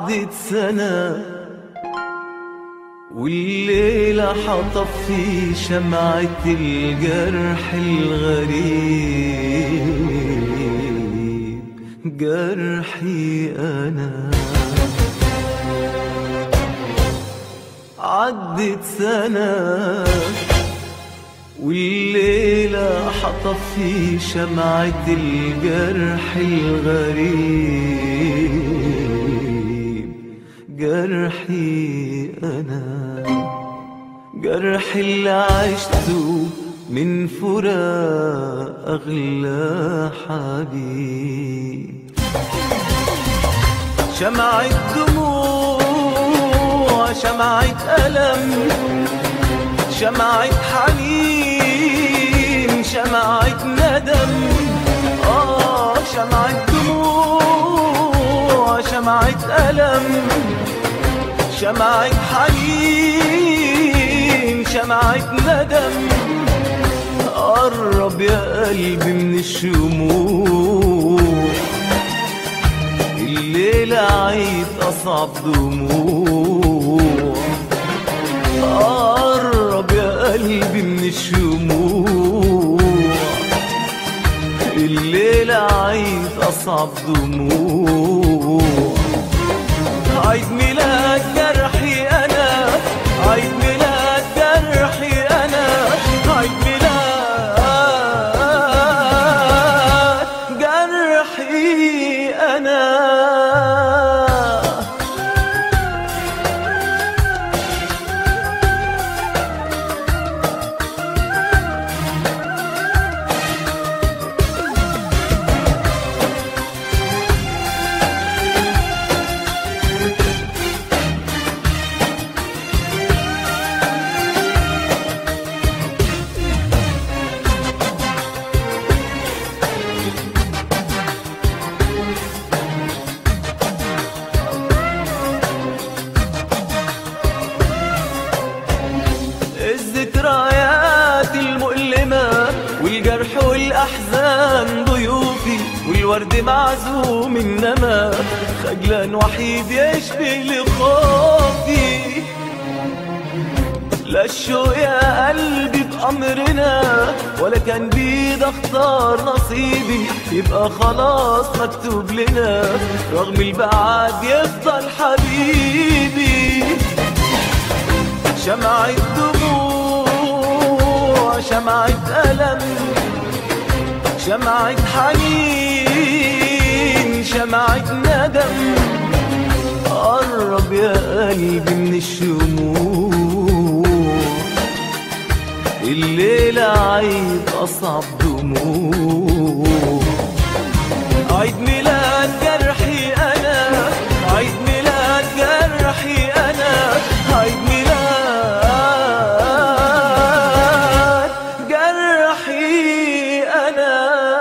عدت سنة والليلة حطف في شمعة الجرح الغريب جرحي أنا عدت سنة والليلة حطف في شمعة الجرح الغريب جرحي أنا جرح اللي عشته من فراق أغلى حبيب شمعة دموع شمعة ألم شمعة حنين شمعة ندم آه شمعة دموع شمعة ألم شمعة حنين شمعة ندم قرب يا قلبي من الشموع الليلة عيد أصعب دموع قرب يا قلبي من الشموع الليلة عيد أصعب دموع عيد ميلاد جرحي أنا عيد ميلاد جرحي أنا عيد ميلاد جرحي أنا الذكريات المؤلمة والجرح والأحزان ضيوفي والورد معزوم إنما خجلان وحيد يشبه لخوفي لا الشوق يا قلبي بأمرنا ولا كان بيد اختار نصيبي يبقى خلاص مكتوب لنا رغم البعاد يفضل حبيبي شمعة دموع شمعة ألم شمعة حنين شمعة ندم قرب يا قلبي من الشموع الليلة عيد أصعب دموع عيد ميلاد جرحي أنا عيد ميلاد جرحي أنا عيد ميلاد جرحي أنا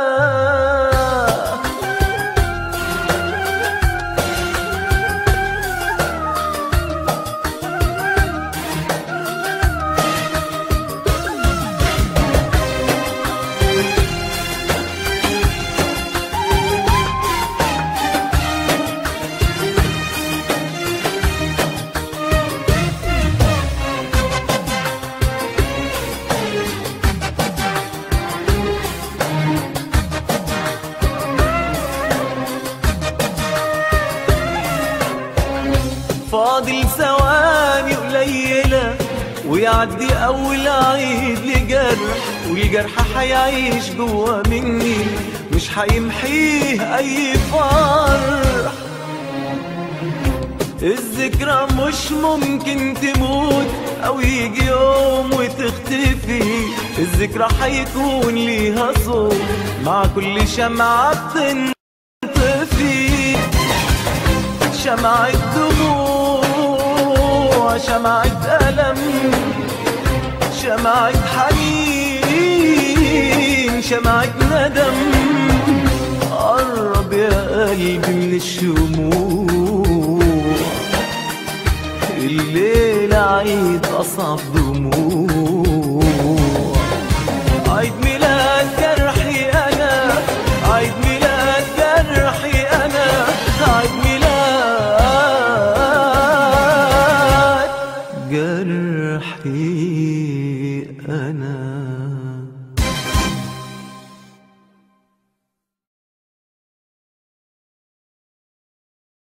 فاضل ثواني قليلة ويعدي أول عيد لجرح والجرح حيعيش جوا مني مش حيمحيه أي فرح الذكرى مش ممكن تموت أو يجي يوم وتختفي الذكرى حيكون ليها صوت مع كل شمعة بتنطفي شمعة دموع شمعة ألم شمعة حنين شمعة ندم قرب يا قلبي من الشموع الليلة عيد أصعب